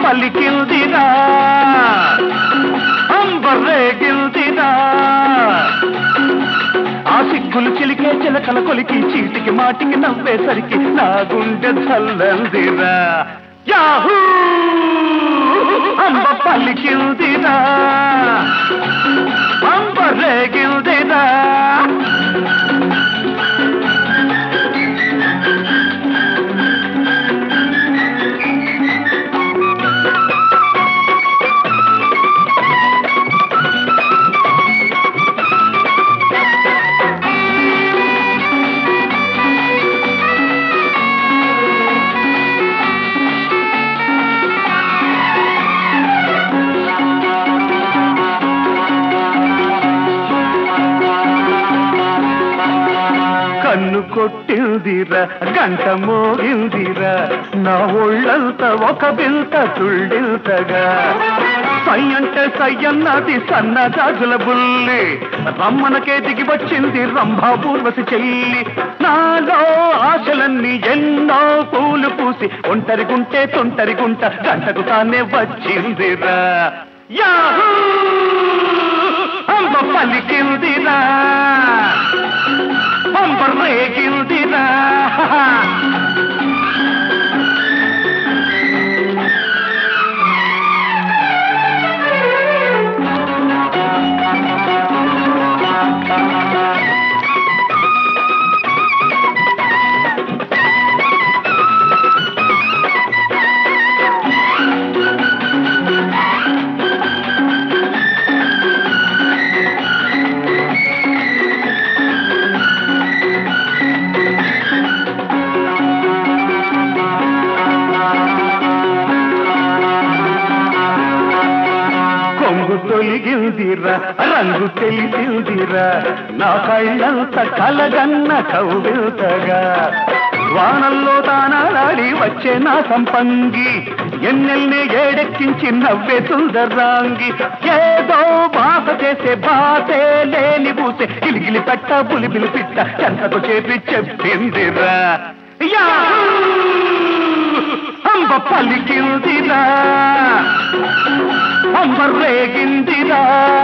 పలికిందిరా అంబర్రేగిల్దిరా ఆ సిగ్గులు చిలికే చిలకల కొలికి చీటికి మాటికి నవ్వేసరికి నా గుండె చల్లందిరా యాహూ అంబ పలికిందిరా అంబర్రేగిల్దిరా కన్ను కొట్టిందిరా గంట మోగిందిరా నా ఒళ్ళంతా ఒక బిల్త తుళ్ళిల్తగా సై అంటే సై అన్నది సన్న జాజుల బుల్లి రమ్మనకే దిగి వచ్చింది రంభా పూర్వసి చెల్లి నాలో ఆశలన్నీ ఎన్నో పూలు పూసి ఒంటరిగుంటే తొంటరిగుంట గంటకు తానే వచ్చిందిరా యాహూ అంబ పలికిందిరా పంపర్ రేగిందిరా కొంగు తొలిగిందిరా రంగు తెలిసిందిరా నా కళ్ళంత కలగన్న కౌవిల్తగా వానల్లో తానాలాడి వచ్చే నా సంపంగి ఎన్నెల్ని ఏడెక్కించి నవ్వే సుందరాంగి ఏదో బాస చేసే బాసే లేని బూసే గిలిగిలి పెట్ట పులిబిలి పిట్ట చెంతకు చేపి చెప్పిందిరా యాహూ! అంబ పలికిందిరా అంబర్రేగిందిరా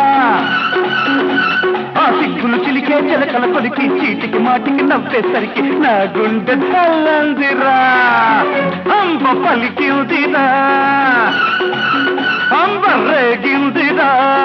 ఆ సిగ్గులు చిలికే చిలకల కొలికి చీటికి మాటికి నవ్వేసరికి నా గుండె చల్లందిరా అంబ పలికిందిరా అంబర్రేగిందిరా